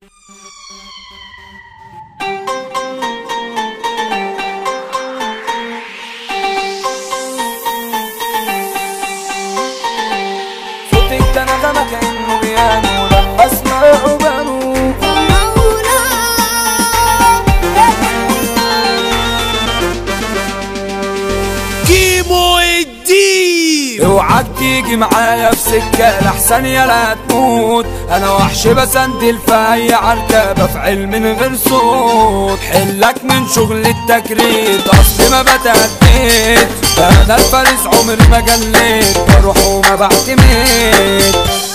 صوتك ده نغمة كأنه بيانو لما اسمعه بنو كيمو الدين اوعك تيجي معايا في سكة لحسن يلا تموت انا وحش بسندل في اي عركة بفعل من غير صوت حلك من شغل التكريت اصلي ما بتهديت انا الفارس عمري ما جليت بروح وما بعتمد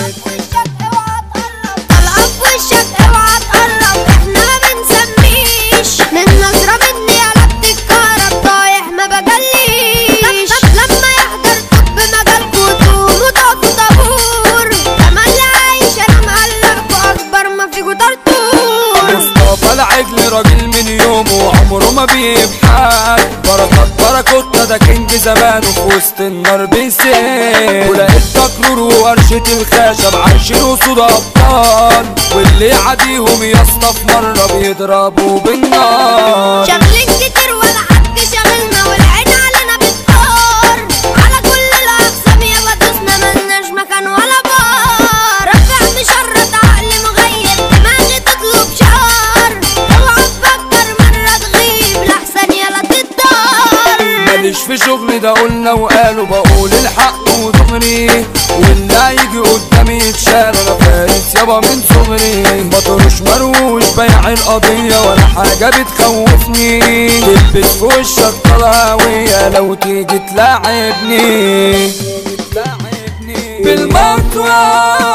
طلقة في وشك اوعى تقرب احنا ما بنسميش من نظرة مني قلبت الكهرب طايح ما بجليش لما يحضر طب مجالكوا تقوموا تقفوا طابور تملي عايش انا مقلقكوا اكبر ما فيكوا طرطور مصطفى العجل راجل من يومه عمره ما بيبحث بركات بركوتة ده كينج زمانه في وسط النار بيسيب ولقيت تكرور وورشة الخشب عايشين قصود أبطال واللي يعديهم يا اسطى في مرة بيضربوا بالنار شغلين كتير ولا حد شغلنا والعين علينا بتطار على كل الاقسام يا بدوسنا ملناش مكان ولا بار رافع مشرط عقلي مغيب دماغي تطلب شعار اوعى تفكر مرة تغيب لحسن يلا تتدار ماليش في شغلي ده قلنا وقالوا بقول الحق ودغري واللي هيجي قدامي يتشال انا فارس يابا من صغري مطروش مروش بيع القضية ولا حاجة بتخوفني تلبس في وشك طلاوية لو تيجي تلاعبني بالمطوى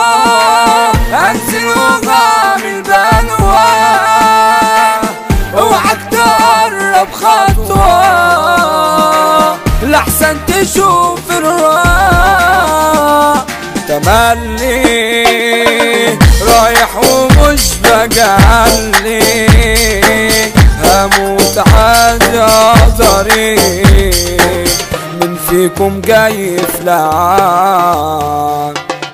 انزل وغامل بلوى اوعك تقرب خطوة لحسن تشوف الراء تملي رايح ومش بجلي هموت حاجة طريق من فيكم جاي فلان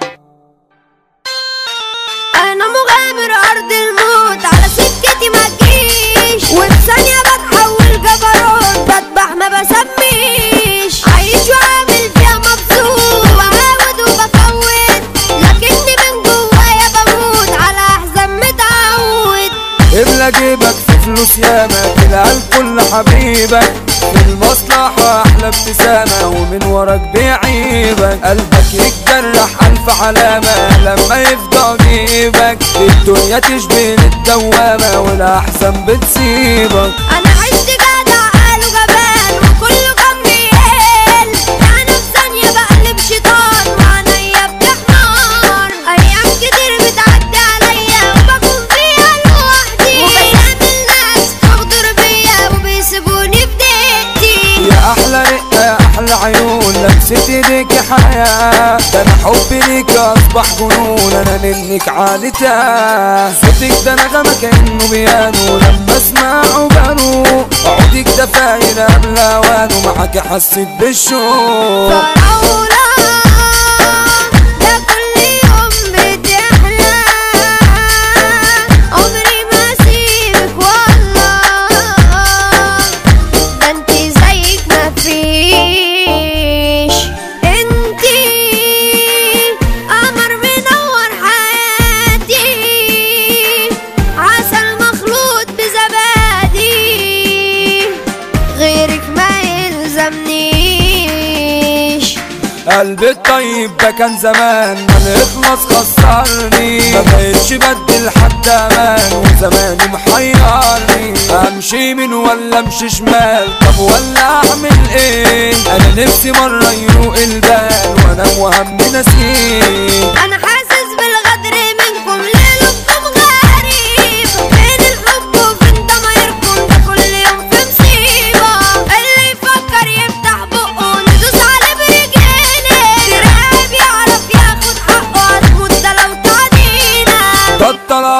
انا مغامر ارض الموت على سكتي ما تجيش وفي ثانيه بتحول جبروت بذبح ما بسميش عايش وعامل فيها مبسوط وهاود وبفوت لكني من جوايا بموت على احزان متعود املى جيبك في فلوس ياما تلقى الكل حبيبك في المصلحة أحلى ابتسامة ومن وراك بيعيبك قلبك يتجرح ألف علامة لما يفضى جيبك الدنيا تشبه الدوامة والأحسن بتسيبك انا عشت جدع قالوا جبان وكله كان بيقل انا في ثانيه بقلب شيطان وعينيا بتحمر ايام كتير بتعدي عليا وبكون فيها لوحدي وبيعمل ناس تغدر بيا وبيسيبوني في دقيقتي يا أحلى رقة يا أحلى عيون لمسة ايديك حياة ده أنا حبي ليك أصبح جنون أنا منك عالتاه صوتك ده نغمة كأنه بيانو لما أسمعه بنو عودك ده فاير قبل أوانه معاك حسيت بالشوق فراولة ده كل يوم بتحلى عمري ما اسيبك والله ده انتي زيك ما فيش انتي قمر منور حياتي عسل مخلوط بزبادي غيرك ما يلزمنيش قلبي الطيب ده كان زمان ما نخلص خسرني ما بقتش بدل حد امان وزماني محيرني امشي من ولا امشي شمال طب ولا اعمل ايه انا نفسي مره يروق البال وانام وهمي نسيم انا حاسس بالغدر منكم ليلكم غريب فين الحب وفين ضمايركم ده كل يوم في مصيبة اللي يفكر يفتح بقه ندوس عليه برجلينا تراب يعرف ياخد حقه هتموت ده لو تعدينا بطلت على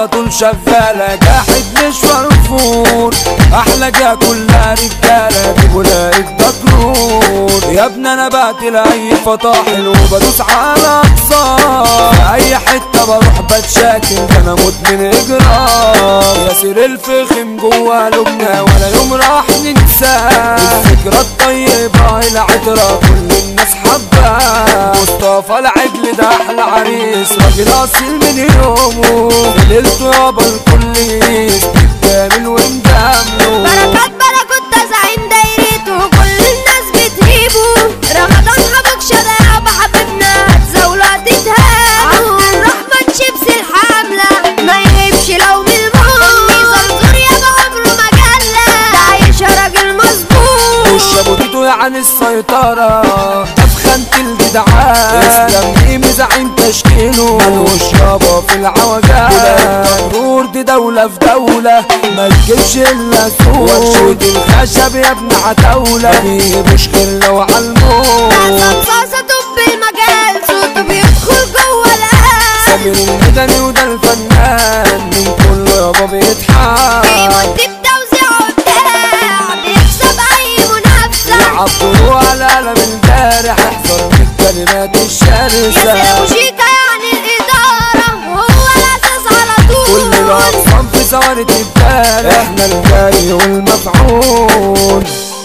على طول شغالة جاحد مش مرفوض احلى جا كلها رجالة جيبوا لاقيك دكرور يا ابني انا بقتل اي فطاحل وبدوس على اقصار في اي حتة بروح بتشاكل ده انا مدمن اجرام ياسر الفخم جوا لبنى ولا يوم راح ننساه الذكرى الطيبة العطرة كل الناس حباه مصطفى العجل ده احلى عريس راجل اصيل من يومه في ليلته يابا الكل يقيس كامل ومجامله بركات بركات ده زعيم دايرته كل الناس بتهيبه رمضان حبك شدايا بحبيبنا هتزاولوا هتتهابوا عبد الرحمن شيبس الحملة ما يهبش لو من الموت زرزور يابا عمره ما جلى ده عايشة راجل مظبوط والشابوتيتو يعني السيطرة أفخنت الجدعان اسلام قيمي زعيم تشكيله ملوش يابا في العوجات مغرور دي دولة في دولة ما تجيبش إلا سوق ورشة الخشب يا ابن عتاولة مفيش غير لو عالموت عصام صاصة طب المجال صوته بيدخل جوه القلب سمير المدني وده الفنان من كله يابا بيتحاب بيمد بتوزيع وبتاع بيكسب أي منافسة عبدوا على قلم البارح احذر من الكلمات الشرسة ياسر أبو شيكا يعني الإدارة هو الأساس على كل طول الأقسام في ثواني تبان احنا الجاي والمفعول